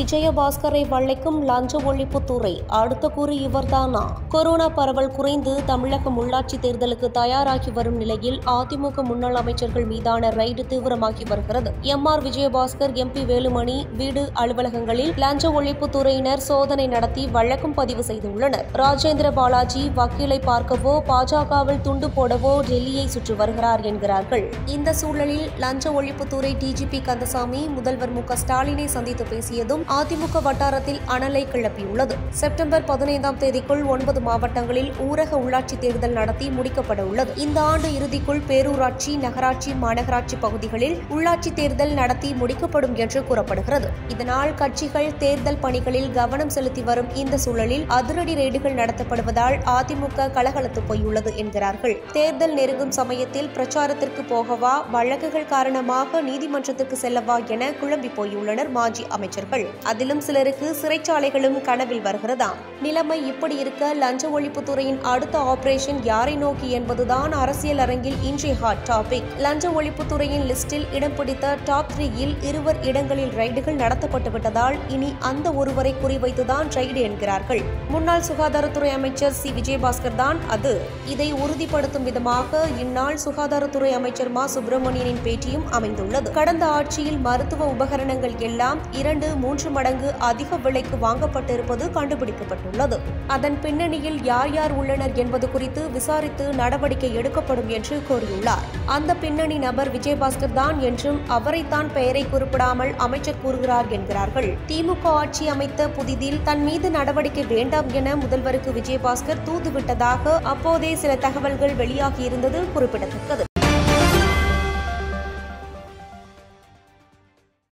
விஜயபாஸ்கரை வளைக்கும் லஞ்ச ஒழிப்புத்துறை அடுத்த குறி இவர்தானா கொரோனா பரவல் குறைந்து தமிழகம் உள்ளாட்சி தேர்தலுக்கு தயாராகி வரும் நிலையில் அதிமுக முன்னாள் அமைச்சர்கள் மீதான ரைடு தீவிரமாகி வருகிறது M R Vijayabaskar MP Velumani வீடு அலுவலகங்களில் லஞ்ச ஒழிப்புத்துறையினர் சோதனை நடத்தி வழக்கும் பதிவு செய்துள்ளனர் ராஜேந்திர பாலாஜி வக்கீலை பார்க்கவோ பாஜகவில் துண்டு போடவோ டெல்லியை சுற்றி வருகிறார் என்கிறார்கள் இந்த சூழலில் லஞ்ச ஒழிப்புத்துறை டிஜிபி கந்தசாமி முதல்வர் மு க ஸ்டாலினை சந்தித்து பேசியதும் அதிமுக வட்டாரத்தில் அனலை கிளப்பியுள்ளது செப்டம்பர் பதினைந்தாம் தேதிக்குள் ஒன்பது மாவட்டங்களில் ஊரக உள்ளாட்சி தேர்தல் நடத்தி முடிக்கப்பட உள்ளது இந்த ஆண்டு இறுதிக்குள் பேரூராட்சி நகராட்சி மாநகராட்சி பகுதிகளில் உள்ளாட்சி தேர்தல் நடத்தி முடிக்கப்படும் என்று கூறப்படுகிறது இதனால் கட்சிகள் தேர்தல் பணிகளில் கவனம் செலுத்தி வரும் இந்த சூழலில் அதிரடி ரெய்டுகள் நடத்தப்படுவதால் அதிமுக கலகலத்து போயுள்ளது என்கிறார்கள் தேர்தல் நெருங்கும் சமயத்தில் பிரச்சாரத்திற்கு போகவா வழக்குகள் காரணமாக நீதிமன்றத்துக்கு செல்லவா என குழம்பி போயுள்ளனர் மாஜி அமைச்சர்கள் அதிலும் சிலருக்கு சிறைச்சாலைகளும் கனவில் வருகிறதாம் நிலைமை இப்படி இருக்க லஞ்ச ஒழிப்புத்துறையின் அடுத்த ஆபரேஷன் யாரை நோக்கி என்பதுதான் அரசியல் அரங்கில் இன்றைய ஹாட் டாபிக் லஞ்ச ஒழிப்புத்துறையின் லிஸ்டில் இடம் பிடித்த டாப் த்ரீயில் இருவர் இடங்களில் ரைடுகள் நடத்தப்பட்டு விட்டதால் இனி அந்த ஒருவரை குறிவைத்துதான் ரைடு என்கிறார்கள் முன்னாள் சுகாதாரத்துறை அமைச்சர் சி விஜயபாஸ்கர் தான் அது இதை உறுதிப்படுத்தும் விதமாக இந்நாள் சுகாதாரத்துறை அமைச்சர் மா சுப்பிரமணியனின் பேட்டியும் அமைந்துள்ளது கடந்த ஆட்சியில் மருத்துவ உபகரணங்கள் எல்லாம் இரண்டு மூன்று மடங்கு அதிக விலைக்கு வாங்கப்பட்டிருப்பது கண்டுபிடிக்கப்பட்டுள்ளது அதன் பின்னணியில் யார் யார் உள்ளனர் என்பது குறித்து விசாரித்து நடவடிக்கை எடுக்கப்படும் என்று கூறியுள்ளார் அந்த பின்னணி நபர் விஜயபாஸ்கர் தான் என்றும் அவரைத்தான் பெயரை குறிப்பிடாமல் அமைச்சர் கூறுகிறார் என்கிறார்கள் திமுக ஆட்சி அமைத்த புதிதில் தன் மீது நடவடிக்கை வேண்டாம் என முதல்வருக்கு விஜயபாஸ்கர் தூதுவிட்டதாக அப்போதே சில தகவல்கள் வெளியாகியிருந்தது குறிப்பிடத்தக்கது